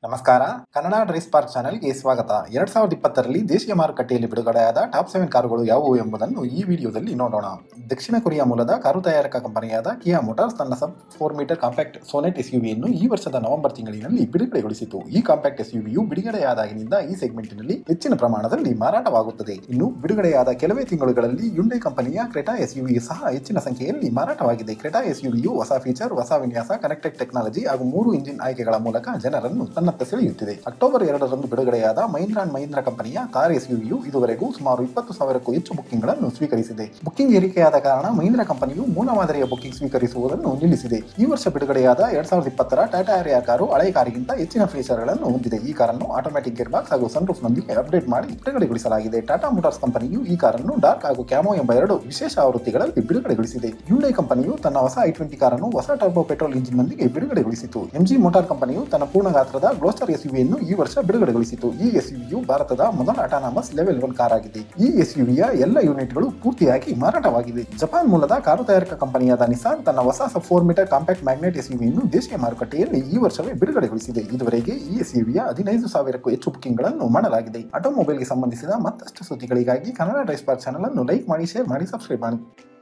ನಮಸ್ಕಾರ Kannada dries park ಚಾನೆಲ್ಗೆ ಸ್ವಾಗತ ಎರಡ್ ಸಾವಿರದ ಇಪ್ಪತ್ತರಲ್ಲಿ ದೇಶೀಯ ಮಾರುಕಟ್ಟೆಯಲ್ಲಿ ಬಿಡುಗಡೆಯಾದ ಟಾಪ್ ಸೆವೆನ್ ಕಾರುಗಳು ಯಾವುವು ಎಂಬುದನ್ನು ಈ ವಿಡಿಯೋದಲ್ಲಿ ನೋಡೋಣ ದಕ್ಷಿಣ ಕೊರಿಯಾ ಮೂಲದ ಕಾರು ತಯಾರಕ ಕಂಪನಿಯಾದ ಕಿಯಾ ಮೋಟಾರ್ಸ್ ತನ್ನ sub four metre compact Sonet ಎಸ್ಯುವಿಯನ್ನು ಈ ವರ್ಷದ ನವೆಂಬರ್ ತಿಂಗಳಿನಲ್ಲಿ ಬಿಡುಗಡೆಗೊಳಿಸಿತು ಈ ಕಾಂಪ್ಯಾಕ್ಟ್ ಎಸ್ಯುವಿಯು ಬಿಡುಗಡೆಯಾದಾಗಿನಿಂದ ಈ ಸೆಗ್ಮೆಂಟ್ನಲ್ಲಿ ಹೆಚ್ಚಿನ ಪ್ರಮಾಣದಲ್ಲಿ ಮಾರಾಟವಾಗುತ್ತದೆ ಇನ್ನು ಬಿಡುಗಡೆಯಾದ ಕೆಲವೇ ತಿಂಗಳುಗಳಲ್ಲಿ ಯುಂಡೈ ಕಂಪನಿಯ ಕ್ರೆಟಾ ಎಸ್ಯುವಿ ಸಹ ಹೆಚ್ಚಿನ ಸಂಖ್ಯೆಯಲ್ಲಿ ಮಾರಾಟವಾಗಿದೆ ಕ್ರೆಟಾ ಎಸ್ಯುವಿಯು ಹೊಸ ಫೀಚರ್ ಹೊಸ ವಿನ್ಯಾಸ ಕನೆಕ್ಟೆಡ್ ಟೆಕ್ನಾಲಜಿ ಹಾಗೂ ಮೂರು ಇಂಜಿನ್ ಆಯ್ಕೆಗಳ ಮೂಲಕ ಜನರನ್ನು ತನ್ನತ್ತ ಸೆಳೆಯುತ್ತಿದೆ ಅಕ್ಟೋಬರ್ ಎರಡರಂದು ಬಿಡುಗಡೆಯಾದ ಮಹೀಂದ್ರ ಅಂಡ್ ಮಹೀಂದ್ರ ಕಂಪನಿಯ ಕಾರ್ ಎಸ್ಯುವಿಯು ಇದುವರೆಗೂ ಸುಮಾರು ಇಪ್ಪತ್ತು ಸಾವಿರಕ್ಕೂ ಹೆಚ್ಚು ಬುಕ್ಕಿಂಗ್ಗಳನ್ನು ಸ್ವೀಕರಿಸಿದೆ ಬುಕ್ಕಿಂಗ್ ಏರಿಕೆಯಾದ ಕಾರಣ ಮಹೀಂದ್ರ ಕಂಪನಿಯು ಮೂಲ ಮಾದರಿಯ ಬುಕ್ಕಿಂಗ್ ಸ್ವೀಕರಿಸುವುದನ್ನು ನಿಲ್ಲಿಸಿದೆ ಈ ವರ್ಷ ಬಿಡುಗಡೆಯಾದ ಎರಡ್ ಸಾವಿರದ ಇಪ್ಪತ್ತರ ಟಾಟಾ ಏರಿಯಾ ಕಾರು ಹಳೆಯ ಕಾರಿಗಿಂತ ಹೆಚ್ಚಿನ ಫೀಚರ್ಗಳನ್ನು ಹೊಂದಿದೆ ಈ ಕಾರನ್ನು ಆಟೋಮ್ಯಾಟಿಕ್ ಗೇರ್ ಬಾಕ್ಸ್ ಹಾಗೂ ಸನ್ರೂಫ್ ನೊಂದಿಗೆ ಅಪ್ಡೇಟ್ ಮಾಡಿ ಬಿಡುಗಡೆಗೊಳಿಸಲಾಗಿದೆ ಟಾಟಾ ಮೋಟಾರ್ಸ್ ಕಂಪನಿಯು ಈ ಕಾರನ್ನು ಡಾರ್ಕ್ ಹಾಗೂ ಕ್ಯಾಮೋ ಎಂಬ ಎರಡು ವಿಶೇಷ ಆವೃತ್ತಿಗಳಲ್ಲಿ ಬಿಡುಗಡೆಗೊಳಿಸಿದೆ ಯುಂಡೈ ಕಂಪನಿಯು ತನ್ನ ಹೊಸ ಐ ಟ್ವೆಂಟಿ ಕಾರನ್ನು ಹೊಸ ಟರ್ಬೋ ಪೆಟ್ರೋಲ್ ಇಂಜಿನ್ ನೊಂದಿಗೆ ಬಿಡುಗಡೆಗೊಳಿಸಿತು ಎಂಜಿ ಮೋಟಾರ್ ಕಂಪನಿಯು ತನ್ನ ಪೂರ್ಣ ಗಾತ್ರದ ಗ್ಲೋಸ್ಟರ್ ಎಸ್ಯುವಿಯನ್ನು ಈ ವರ್ಷ ಬಿಡುಗಡೆಗೊಳಿಸಿತು ಈ ಎಸ್ಯುವಿಯು ಭಾರತದ ಮೊದಲ ಅಟಾನಮಸ್ ಲೆವೆಲ್ ಒನ್ ಕಾರ್ ಆಗಿದೆ ಈ ಎಸ್ಯುವಿಯ ಎಲ್ಲ ಯೂನಿಟ್ಗಳು ಪೂರ್ತಿಯಾಗಿ ಮಾರಾಟವಾಗಿದೆ ಜಪಾನ್ ಮೂಲದ ಕಾರು ತಯಾರಕ ಕಂಪನಿಯಾದ ನಿಸಾನ್ ತನ್ನ ಹೊಸ ಫೋರ್ ಮೀಟರ್ ಕಾಂಪ್ಯಾಕ್ಟ್ ಮ್ಯಾಗ್ನೆಟ್ ಎಸ್ಯುವಿಯನ್ನು ದೇಶೀಯ ಮಾರುಕಟ್ಟೆಯಲ್ಲಿ ಈ ವರ್ಷವೇ ಬಿಡುಗಡೆಗೊಳಿಸಿದೆ ಇದುವರೆಗೆ ಈ ಎಸ್ಯುವಿಯ ಹದಿನೈದು ಸಾವಿರಕ್ಕೂ ಹೆಚ್ಚು ಬುಕ್ಕಿಂಗ್ಗಳನ್ನು ಮಾಡಲಾಗಿದೆ ಆಟೋಮೊಬೈಲ್ಗೆ ಸಂಬಂಧಿಸಿದ ಮತ್ತಷ್ಟು ಸುದ್ದಿಗಳಿಗಾಗಿ ಕನ್ನಡ ಡ್ರೈಸ್ ಪಾರ್ಕ್ ಚಾನಲ್ ಅನ್ನು ಲೈಕ್ ಮಾಡಿ ಶೇರ್ ಮಾಡಿ ಸಬ್ಸ್ಕ್ರೈಬ್ ಮಾಡಿ